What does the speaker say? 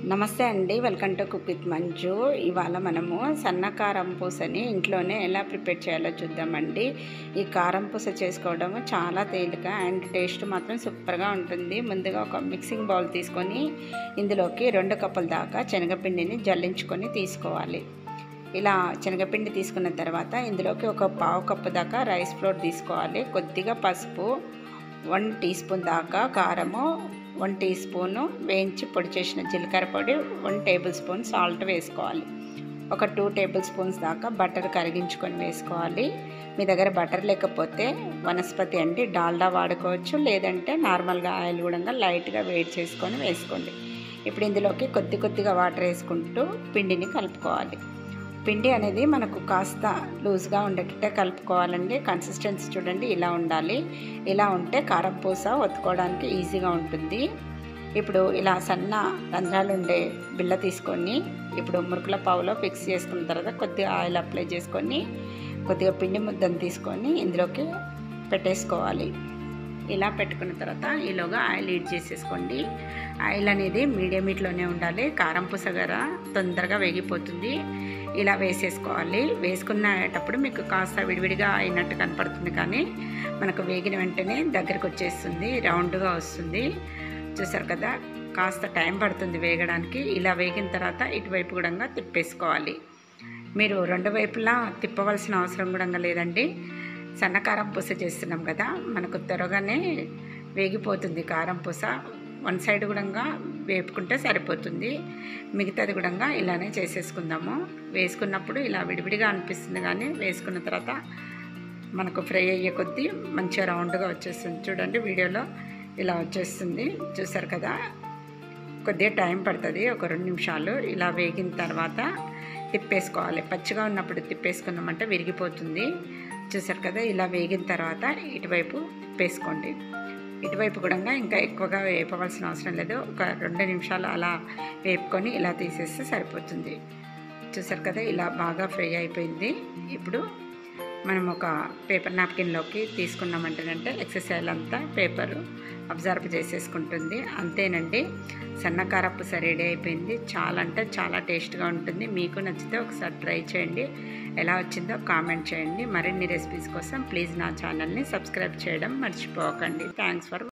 నమస్తే అండి welcome to cook with Manju ఇవాళ మనము సన్న కారం పూసని ఇంట్లోనే ఎలా ప్రిపేర్ చేయాలో చూద్దామండి ఈ కారం పూస చేసుకోవడం చాలా తేలిక అండ్ టేస్ట్ మాత్రం సూపర్గా ఉంటుంది ముందుగా ఒక మిక్సింగ్ బౌల్ తీసుకొని ఇందులోకి రెండు కప్పుల దాకా శనగపిండిని జల్లించుకొని తీసుకోవాలి ఇలా శనగపిండి తీసుకున్న తర్వాత ఇందులోకి ఒక పావు కప్పు దాకా రైస్ ఫ్లోర్ తీసుకోవాలి కొద్దిగా పసుపు వన్ టీ స్పూన్ దాకా కారము వన్ టీ స్పూను వేయించి పొడి చేసిన జీలకర్ర పొడి వన్ టేబుల్ స్పూన్ సాల్ట్ వేసుకోవాలి ఒక టూ టేబుల్ స్పూన్స్ దాకా బటర్ కరిగించుకొని వేసుకోవాలి మీ దగ్గర బటర్ లేకపోతే వనస్పతి అండి డాల్డా వాడుకోవచ్చు లేదంటే నార్మల్గా ఆయిల్ కూడా లైట్గా వేడి చేసుకొని వేసుకోండి ఇప్పుడు ఇందులోకి కొద్ది కొద్దిగా వాటర్ వేసుకుంటూ పిండిని కలుపుకోవాలి పిండి అనేది మనకు కాస్త లూజ్గా ఉండేటట్టే కలుపుకోవాలండి కన్సిస్టెన్సీ చూడండి ఇలా ఉండాలి ఇలా ఉంటే కారం పూస ఒత్తుకోవడానికి ఈజీగా ఉంటుంది ఇప్పుడు ఇలా సన్న రంధ్రాలు ఉండే బిళ్ళ తీసుకొని ఇప్పుడు మురుకుల పావులో ఫిక్స్ చేసుకున్న తర్వాత కొద్దిగా ఆయిల్ అప్లై చేసుకొని కొద్దిగా పిండి ముద్దను తీసుకొని ఇందులోకి పెట్టేసుకోవాలి ఇలా పెట్టుకున్న తర్వాత ఈలోగా ఆయిల్ హీట్ చేసేసుకోండి ఆయిల్ అనేది మీడియం హీట్లోనే ఉండాలి కారం పుసగర తొందరగా వేగిపోతుంది ఇలా వేసేసుకోవాలి వేసుకునేటప్పుడు మీకు కాస్త విడివిడిగా అయినట్టు కనపడుతుంది కానీ మనకు వేగిన వెంటనే దగ్గరికి వచ్చేస్తుంది రౌండ్గా వస్తుంది చూసారు కదా కాస్త టైం పడుతుంది వేగడానికి ఇలా వేగిన తర్వాత ఇటువైపు కూడా తిప్పేసుకోవాలి మీరు రెండు వైపులా తిప్పవలసిన అవసరం కూడా లేదండి సన్నకారం పూస చేస్తున్నాం కదా మనకు త్వరగానే వేగిపోతుంది కారం పూస వన్ సైడ్ కూడా వేపుకుంటే సరిపోతుంది మిగతాది కూడా ఇలానే చేసేసుకుందాము వేసుకున్నప్పుడు ఇలా విడివిడిగా అనిపిస్తుంది కానీ వేసుకున్న తర్వాత మనకు ఫ్రై అయ్యే కొద్దీ మంచిగా రౌండ్గా వచ్చేస్తుంది చూడండి వీడియోలో ఇలా వచ్చేస్తుంది చూసారు కదా కొద్దిగా టైం పడుతుంది ఒక రెండు నిమిషాలు ఇలా వేగిన తర్వాత తిప్పేసుకోవాలి పచ్చిగా ఉన్నప్పుడు తిప్పేసుకున్నామంటే విరిగిపోతుంది చూసారు కదా ఇలా వేగిన తర్వాత ఇటువైపు తిప్పేసుకోండి ఇటువైపు కూడా ఇంకా ఎక్కువగా వేపవలసిన అవసరం లేదు ఒక రెండు నిమిషాలు అలా వేపుకొని ఇలా తీసేస్తే సరిపోతుంది చూసారు కదా ఇలా బాగా ఫ్రై అయిపోయింది ఇప్పుడు మనం ఒక పేపర్ నాప్కిన్లోకి తీసుకున్నామంటేనంటే ఎక్సర్సైజ్ అంతా పేపరు అబ్జర్వ్ చేసేసుకుంటుంది అంతేనండి సన్నకారపు రెడీ అయిపోయింది చాలా అంటే చాలా టేస్ట్గా ఉంటుంది మీకు నచ్చితే ఒకసారి ట్రై చేయండి ఎలా వచ్చిందో కామెంట్ చేయండి మరిన్ని రెసిపీస్ కోసం ప్లీజ్ నా ఛానల్ని సబ్స్క్రైబ్ చేయడం మర్చిపోకండి థ్యాంక్స్ ఫర్